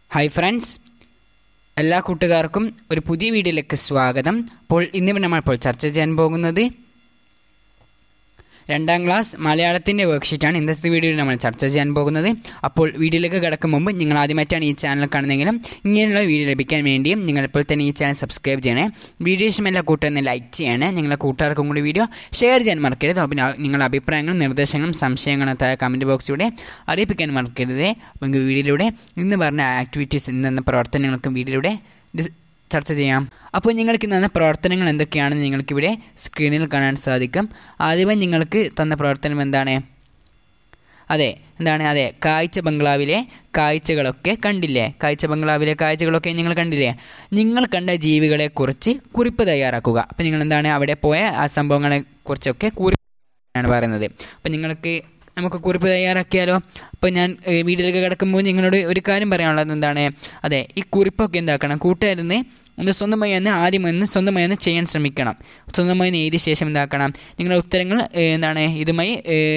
hi friends എല്ലാ കൂട്ടുകാർക്കും ഒരു പുതിയ വീഡിയോയിലേക്ക് സ്വാഗതം അപ്പോൾ ഇന്ന് നമ്മൾ ഇപ്പോൾ ചർച്ച ചെയ്യാൻ പോകുന്നത് രണ്ടാം ക്ലാസ് മലയാളത്തിൻ്റെ വർക്ക്ഷീറ്റാണ് ഇന്നത്തെ വീഡിയോയിൽ നമ്മൾ ചർച്ച ചെയ്യാൻ പോകുന്നത് അപ്പോൾ വീഡിയോയിലേക്ക് കിടക്കും മുമ്പ് നിങ്ങൾ ആദ്യമായിട്ടാണ് ഈ ചാനൽ കാണുന്നതെങ്കിലും ഇങ്ങനെയുള്ള വീഡിയോ ലഭിക്കാൻ വേണ്ടിയും നിങ്ങൾ ഇപ്പോൾ തന്നെ ഈ ചാനൽ സബ്സ്ക്രൈബ് ചെയ്യണേ വീഡിയോ ഇഷ്ടം എല്ലാ കൂട്ടുകാരും ലൈക്ക് ചെയ്യണേ നിങ്ങളെ കൂട്ടുകാർക്കും കൂടി വീഡിയോ ഷെയർ ചെയ്യാൻ മറക്കരുത് അപ്പോൾ നിങ്ങളുടെ അഭിപ്രായങ്ങളും നിർദ്ദേശങ്ങളും സംശയങ്ങളും താഴെ കമൻറ്റ് ബോക്സിലൂടെ അറിയിപ്പിക്കാൻ മറക്കരുത് അപ്പോൾ വീഡിയോയിലൂടെ ഇന്ന് പറഞ്ഞ ആക്ടിവിറ്റീസ് ഇന്നെന്ന പ്രവർത്തനങ്ങൾക്കും വീഡിയോയിലൂടെ ഡിസ് ചർച്ച ചെയ്യാം അപ്പോൾ നിങ്ങൾക്ക് തന്ന പ്രവർത്തനങ്ങൾ എന്തൊക്കെയാണെന്ന് നിങ്ങൾക്കിവിടെ സ്ക്രീനിൽ കാണാൻ സാധിക്കും ആദ്യമേ നിങ്ങൾക്ക് തന്ന പ്രവർത്തനം എന്താണ് അതെ എന്താണ് അതെ കാഴ്ച ബംഗ്ലാവിലെ കാഴ്ചകളൊക്കെ കണ്ടില്ലേ കാഴ്ച ബംഗ്ലാവിലെ കാഴ്ചകളൊക്കെ നിങ്ങൾ കണ്ടില്ലേ നിങ്ങൾ കണ്ട ജീവികളെക്കുറിച്ച് കുറിപ്പ് തയ്യാറാക്കുക അപ്പോൾ നിങ്ങൾ എന്താണ് അവിടെ പോയ ആ സംഭവങ്ങളെ കുറിച്ചൊക്കെ കുറിപ്പാണ് പറയുന്നത് അപ്പോൾ നിങ്ങൾക്ക് നമുക്ക് കുറിപ്പ് തയ്യാറാക്കിയാലോ അപ്പോൾ ഞാൻ വീട്ടിലേക്ക് കിടക്കുമ്പോൾ നിങ്ങളോട് ഒരു കാര്യം പറയാനുള്ളത് എന്താണ് അതെ ഈ കുറിപ്പൊക്കെ എന്താക്കണം കൂട്ടുകാരുന്ന് ഒന്ന് സ്വന്തമായി ഒന്ന് ആദ്യം ഒന്ന് സ്വന്തമായി ഒന്ന് ചെയ്യാൻ ശ്രമിക്കണം സ്വന്തമായി ഒന്ന് എഴുതിയ ശേഷം എന്താക്കണം നിങ്ങളുടെ ഉത്തരങ്ങൾ എന്താണ് ഇതുമായി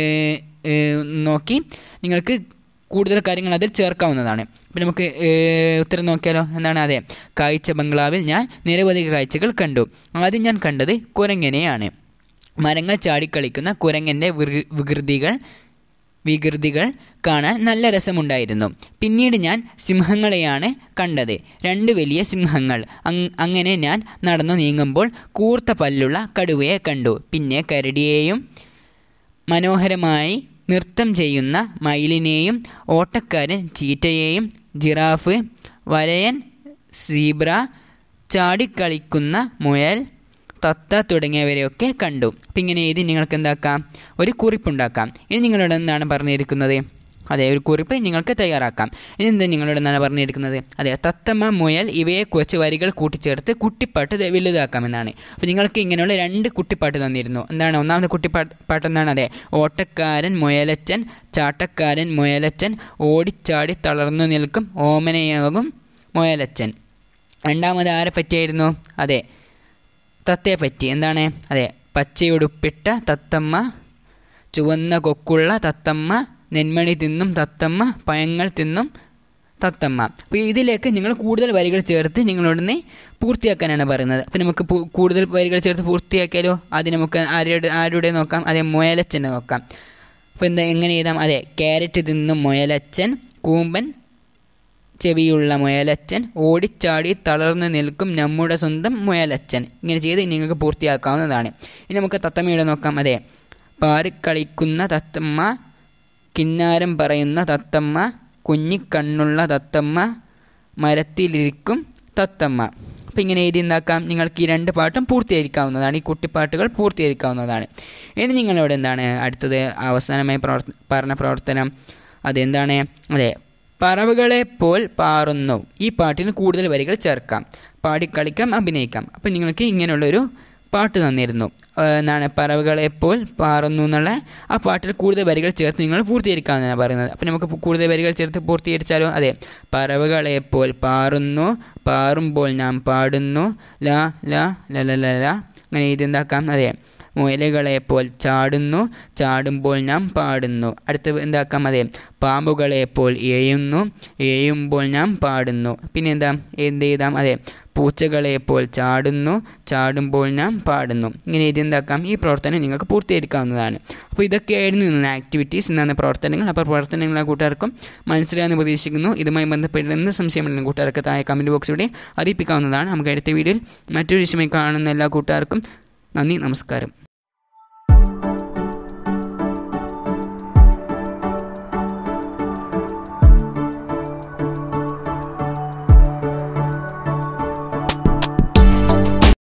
നോക്കി നിങ്ങൾക്ക് കൂടുതൽ കാര്യങ്ങൾ അതിൽ ചേർക്കാവുന്നതാണ് അപ്പോൾ നമുക്ക് ഉത്തരം നോക്കിയാലോ എന്താണ് അതെ കാഴ്ച ബംഗ്ലാവിൽ ഞാൻ നിരവധി കാഴ്ചകൾ കണ്ടു ആദ്യം ഞാൻ കണ്ടത് കുരങ്ങനെയാണ് മരങ്ങൾ ചാടിക്കളിക്കുന്ന കുരങ്ങൻ്റെ വികൃതികൾ വികൃതികൾ കാണാൻ നല്ല രസമുണ്ടായിരുന്നു പിന്നീട് ഞാൻ സിംഹങ്ങളെയാണ് കണ്ടത് രണ്ട് വലിയ സിംഹങ്ങൾ അങ്ങനെ ഞാൻ നടന്നു നീങ്ങുമ്പോൾ കൂർത്ത പല്ലുള്ള കടുവയെ കണ്ടു പിന്നെ കരടിയെയും മനോഹരമായി നൃത്തം ചെയ്യുന്ന മയിലിനെയും ഓട്ടക്കാരൻ ചീറ്റയെയും ജിറാഫ് വരയൻ സീബ്ര ചാടിക്കളിക്കുന്ന മുയൽ തത്ത തുടങ്ങിയവരെയൊക്കെ കണ്ടു അപ്പം ഇങ്ങനെ എഴുതി നിങ്ങൾക്ക് എന്താക്കാം ഒരു കുറിപ്പുണ്ടാക്കാം ഇനി നിങ്ങളോട് എന്താണ് പറഞ്ഞിരിക്കുന്നത് അതെ ഒരു കുറിപ്പ് നിങ്ങൾക്ക് തയ്യാറാക്കാം ഇനി എന്താ നിങ്ങളോട് എന്താണ് പറഞ്ഞിരിക്കുന്നത് അതെ തത്തമ്മ മുയൽ ഇവയെക്കുറിച്ച് വരികൾ കൂട്ടിച്ചേർത്ത് കുട്ടിപ്പാട്ട് വലുതാക്കാമെന്നാണ് അപ്പോൾ നിങ്ങൾക്ക് ഇങ്ങനെയുള്ള രണ്ട് കുട്ടിപ്പാട്ട് തന്നിരുന്നു എന്താണ് ഒന്നാമത്തെ കുട്ടിപ്പാട്ട് പാട്ട് എന്താണ് അതെ ഓട്ടക്കാരൻ മുയലച്ചൻ ചാട്ടക്കാരൻ മുയലച്ചൻ ഓടിച്ചാടി തളർന്നു നിൽക്കും ഓമനയാകും മുയലച്ചൻ രണ്ടാമത് ആരെ പറ്റിയായിരുന്നു അതെ തത്തയെ പറ്റി എന്താണ് അതെ പച്ചയുടുപ്പിട്ട തത്തമ്മ ചുവന്ന കൊക്കുള്ള തത്തമ്മ നെന്മണി തിന്നും തത്തമ്മ പഴങ്ങൾ തിന്നും തത്തമ്മ അപ്പോൾ ഇതിലേക്ക് നിങ്ങൾ കൂടുതൽ വരികൾ ചേർത്ത് നിങ്ങളോടൊന്ന് പൂർത്തിയാക്കാനാണ് പറയുന്നത് അപ്പോൾ നമുക്ക് കൂടുതൽ വരികൾ ചേർത്ത് പൂർത്തിയാക്കിയാലോ അത് നമുക്ക് ആരുടെ ആരുടെ നോക്കാം അതെ മുയലച്ചൻ്റെ നോക്കാം അപ്പോൾ എന്താ എങ്ങനെ എഴുതാം അതെ ക്യാരറ്റ് തിന്നും മുയലച്ചൻ കൂമ്പൻ ചെവിയുള്ള മുയലച്ചൻ ഓടിച്ചാടി തളർന്നു നിൽക്കും നമ്മുടെ സ്വന്തം മുയലച്ചൻ ഇങ്ങനെ ചെയ്ത് നിങ്ങൾക്ക് പൂർത്തിയാക്കാവുന്നതാണ് ഇനി നമുക്ക് തത്തമ്മയുടെ നോക്കാം അതെ പാറിക്കളിക്കുന്ന തത്തമ്മ കിന്നാരം പറയുന്ന തത്തമ്മ കുഞ്ഞിക്കണ്ണുള്ള തത്തമ്മ മരത്തിലിരിക്കും തത്തമ്മ അപ്പോൾ ഇങ്ങനെ എഴുതി എന്താക്കാം നിങ്ങൾക്ക് ഈ രണ്ട് പാട്ടും പൂർത്തീകരിക്കാവുന്നതാണ് ഈ കുട്ടിപ്പാട്ടുകൾ പൂർത്തീകരിക്കാവുന്നതാണ് ഇനി നിങ്ങളോട് എന്താണ് അടുത്തത് അവസാനമായി പ്രവർത്ത പറഞ്ഞ പ്രവർത്തനം അതെന്താണ് അതെ പറവുകളെ പോൽ പാറുന്നു ഈ പാട്ടിന് കൂടുതൽ വരികൾ ചേർക്കാം പാടിക്കളിക്കാം അഭിനയിക്കാം അപ്പം നിങ്ങൾക്ക് ഇങ്ങനെയുള്ളൊരു പാട്ട് തന്നിരുന്നു എന്താണ് പറവുകളെ പോൽ പാറുന്നു എന്നുള്ള ആ പാട്ടിൽ കൂടുതൽ വരികൾ ചേർത്ത് നിങ്ങൾ പൂർത്തീകരിക്കാമെന്നാണ് പറയുന്നത് അപ്പം നമുക്ക് കൂടുതൽ വരികൾ ചേർത്ത് പൂർത്തീകരിച്ചാലോ അതെ പറവുകളെ പോൽ പാറുന്നു പാറുമ്പോൾ ഞാൻ പാടുന്നു ലാ ലാ ല ല ല അങ്ങനെ ഇത് എന്താക്കാം അതെ മുയലുകളെ പോൽ ചാടുന്നു ചാടുമ്പോൾ ഞാൻ പാടുന്നു അടുത്ത് എന്താക്കാം അതെ പാമ്പുകളെ പോൽ എഴുന്നു എഴുമ്പോൾ ഞാൻ പാടുന്നു പിന്നെ എന്താ എന്ത് ചെയ്താം അതെ പൂച്ചകളെ പോൽ ചാടുന്നു ചാടുമ്പോൾ ഞാൻ പാടുന്നു ഇങ്ങനെ ഇത് എന്താക്കാം ഈ പ്രവർത്തനം നിങ്ങൾക്ക് പൂർത്തീകരിക്കാവുന്നതാണ് അപ്പോൾ ഇതൊക്കെയായിരുന്നു ഇന്ന് ആക്ടിവിറ്റീസ് ഇന്നാണ് പ്രവർത്തനങ്ങൾ അപ്പോൾ പ്രവർത്തനങ്ങളെ കൂട്ടുകാർക്കും മനസ്സിലായെന്ന് പ്രതീക്ഷിക്കുന്നു ഇതുമായി ബന്ധപ്പെട്ട് എന്ത് സംശയമുണ്ടെങ്കിലും കൂട്ടുകാർക്ക് താഴെ കമൻറ്റ് ബോക്സിലൂടെ അറിയിപ്പിക്കാവുന്നതാണ് നമുക്ക് അടുത്ത വീഡിയോയിൽ മറ്റൊരു വിഷയമായി കാണുന്ന എല്ലാ കൂട്ടുകാർക്കും നന്ദി നമസ്കാരം